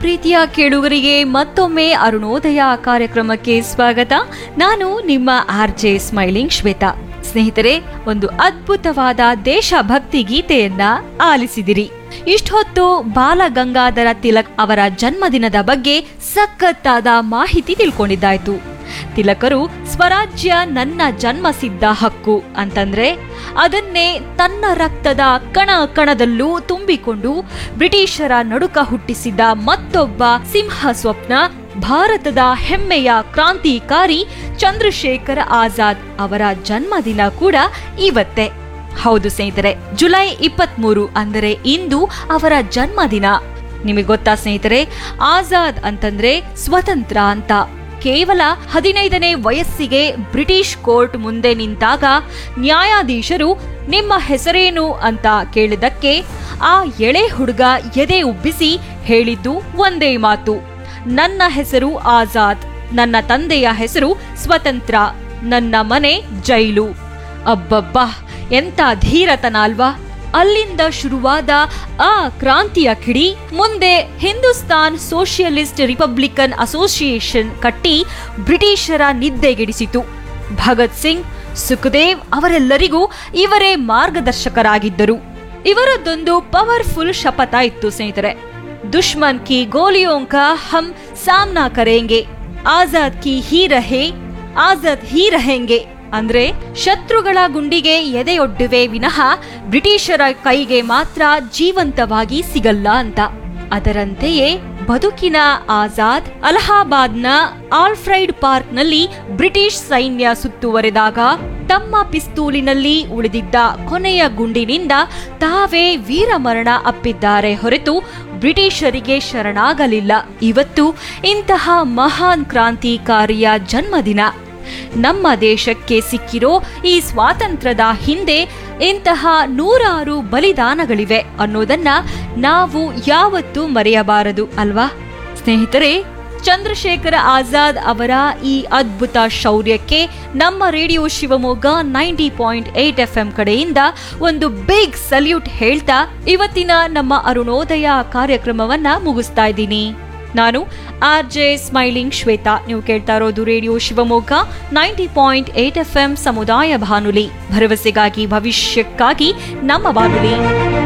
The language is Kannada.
ಪ್ರೀತಿಯ ಕೇಳುಗರಿಗೆ ಮತ್ತೊಮ್ಮೆ ಅರುಣೋದಯ ಕಾರ್ಯಕ್ರಮಕ್ಕೆ ಸ್ವಾಗತ ನಾನು ನಿಮ್ಮ ಆರ್ ಜೆ ಸ್ಮೈಲಿಂಗ್ ಶ್ವೇತಾ ಸ್ನೇಹಿತರೆ ಒಂದು ಅದ್ಭುತವಾದ ದೇಶಭಕ್ತಿ ಗೀತೆಯನ್ನ ಆಲಿಸಿದಿರಿ ಇಷ್ಟೊತ್ತು ಬಾಲಗಂಗಾಧರ ತಿಲಕ್ ಅವರ ಜನ್ಮದಿನದ ಬಗ್ಗೆ ಸಖತ್ತಾದ ಮಾಹಿತಿ ತಿಳ್ಕೊಂಡಿದ್ದಾಯ್ತು ತಿಲಕರು ಸ್ವರಾಜ್ಯ ನನ್ನ ಜನ್ಮಸಿದ್ಧ ಹಕ್ಕು ಅಂತಂದ್ರೆ ಅದನ್ನೇ ತನ್ನ ರಕ್ತದ ಕಣ ಕಣದಲ್ಲೂ ತುಂಬಿಕೊಂಡು ಬ್ರಿಟಿಷರ ನಡುಕ ಹುಟ್ಟಿಸಿದ ಮತ್ತೊಬ್ಬ ಸಿಂಹ ಸ್ವಪ್ನ ಭಾರತದ ಹೆಮ್ಮೆಯ ಕ್ರಾಂತಿಕಾರಿ ಚಂದ್ರಶೇಖರ ಆಜಾದ್ ಅವರ ಜನ್ಮದಿನ ಕೂಡ ಇವತ್ತೇ ಹೌದು ಸ್ನೇಹಿತರೆ ಜುಲೈ ಇಪ್ಪತ್ಮೂರು ಅಂದರೆ ಇಂದು ಅವರ ಜನ್ಮದಿನ ನಿಮಗೆ ಗೊತ್ತಾ ಸ್ನೇಹಿತರೆ ಆಜಾದ್ ಅಂತಂದ್ರೆ ಸ್ವತಂತ್ರ ಅಂತ ಕೇವಲ ಹದಿನೈದನೇ ವಯಸ್ಸಿಗೆ ಬ್ರಿಟಿಷ್ ಕೋರ್ಟ್ ಮುಂದೆ ನಿಂತಾಗ ನ್ಯಾಯಾಧೀಶರು ನಿಮ್ಮ ಹೆಸರೇನು ಅಂತ ಕೇಳಿದಕ್ಕೆ ಆ ಎಳೆ ಹುಡುಗ ಎದೆ ಉಬ್ಬಿಸಿ ಹೇಳಿದ್ದು ಒಂದೇ ಮಾತು ನನ್ನ ಹೆಸರು ಆಜಾದ್ ನನ್ನ ತಂದೆಯ ಹೆಸರು ಸ್ವತಂತ್ರ ನನ್ನ ಮನೆ ಜೈಲು ಅಬ್ಬಬ್ಬಾ ಎಂತ ಧೀರತನ ಅಲ್ವಾ ಅಲ್ಲಿಂದ ಶುರುವಾದ ಆ ಕ್ರಾಂತಿಯ ಕಿಡಿ ಮುಂದೆ ಹಿಂದೂಸ್ತಾನ್ ಸೋಷಿಯಲಿಸ್ಟ್ ರಿಪಬ್ಲಿಕನ್ ಅಸೋಸಿಯೇಷನ್ ಕಟ್ಟಿ ಬ್ರಿಟಿಷರ ನಿದ್ದೆಗೆಡಿಸಿತು ಭಗತ್ ಸಿಂಗ್ ಸುಖದೇವ್ ಅವರೆಲ್ಲರಿಗೂ ಇವರೇ ಮಾರ್ಗದರ್ಶಕರಾಗಿದ್ದರು ಇವರದ್ದೊಂದು ಪವರ್ಫುಲ್ ಶಪಥ ಇತ್ತು ಸ್ನೇಹಿತರೆ ದುಶ್ಮನ್ ಕಿ ಗೋಲಿಯೋಂ ಕಾ ಹಮ್ ಸಾಮ್ನಾ ಕರೇಂಗೆ ಆಜಾದ್ ಕಿ ಹೀ ರಹೆ ಆಜಾದ್ ಹೀ ರಹೆಂಗೆ ಅಂದ್ರೆ ಶತ್ರುಗಳ ಗುಂಡಿಗೆ ಎದೆಯೊಡ್ಡುವೆ ವಿನಃ ಬ್ರಿಟಿಷರ ಕೈಗೆ ಮಾತ್ರ ಜೀವಂತವಾಗಿ ಸಿಗಲ್ಲ ಅಂತ ಅದರಂತೆಯೇ ಬದುಕಿನ ಆಜಾದ್ ಅಲಹಾಬಾದ್ನ ಆಲ್ಫ್ರೈಡ್ ಪಾರ್ಕ್ನಲ್ಲಿ ಬ್ರಿಟಿಷ್ ಸೈನ್ಯ ಸುತ್ತುವರೆದಾಗ ತಮ್ಮ ಪಿಸ್ತೂಲಿನಲ್ಲಿ ಉಳಿದಿದ್ದ ಕೊನೆಯ ಗುಂಡಿನಿಂದ ತಾವೇ ವೀರಮರಣ ಅಪ್ಪಿದ್ದಾರೆ ಹೊರತು ಬ್ರಿಟಿಷರಿಗೆ ಶರಣಾಗಲಿಲ್ಲ ಇವತ್ತು ಇಂತಹ ಮಹಾನ್ ಕ್ರಾಂತಿಕಾರಿಯ ಜನ್ಮದಿನ ನಮ್ಮ ದೇಶಕ್ಕೆ ಸಿಕ್ಕಿರೋ ಈ ಸ್ವಾತಂತ್ರ್ಯದ ಹಿಂದೆ ಇಂತಹ ನೂರಾರು ಬಲಿದಾನಗಳಿವೆ ಅನ್ನೋದನ್ನ ನಾವು ಯಾವತ್ತೂ ಮರೆಯಬಾರದು ಅಲ್ವಾ ಸ್ನೇಹಿತರೆ ಚಂದ್ರಶೇಖರ ಆಜಾದ್ ಅವರ ಈ ಅದ್ಭುತ ಶೌರ್ಯಕ್ಕೆ ನಮ್ಮ radio Shivamogga ninety point eight F M ಕಡೆಯಿಂದ ಒಂದು ಬಿಗ್ ಸಲ್ಯೂಟ್ ಹೇಳ್ತಾ ಇವತ್ತಿನ ನಮ್ಮ ಅರುಣೋದಯ ಕಾರ್ಯಕ್ರಮವನ್ನ ಮುಗಿಸ್ತಾ ಇದ್ದೀನಿ ನಾನು ಆರ್ ಜೆ ಸ್ಮೈಲಿಂಗ್ ಶ್ವೇತಾ ನೀವು ಕೇಳ್ತಾ ಇರೋದು radio Shivamogga ninety point eight F M ಸಮುದಾಯ ಬಾನುಲಿ ಭರವಸೆಗಾಗಿ ಭವಿಷ್ಯಕ್ಕಾಗಿ ನಮ್ಮ ಬಾನುಲಿ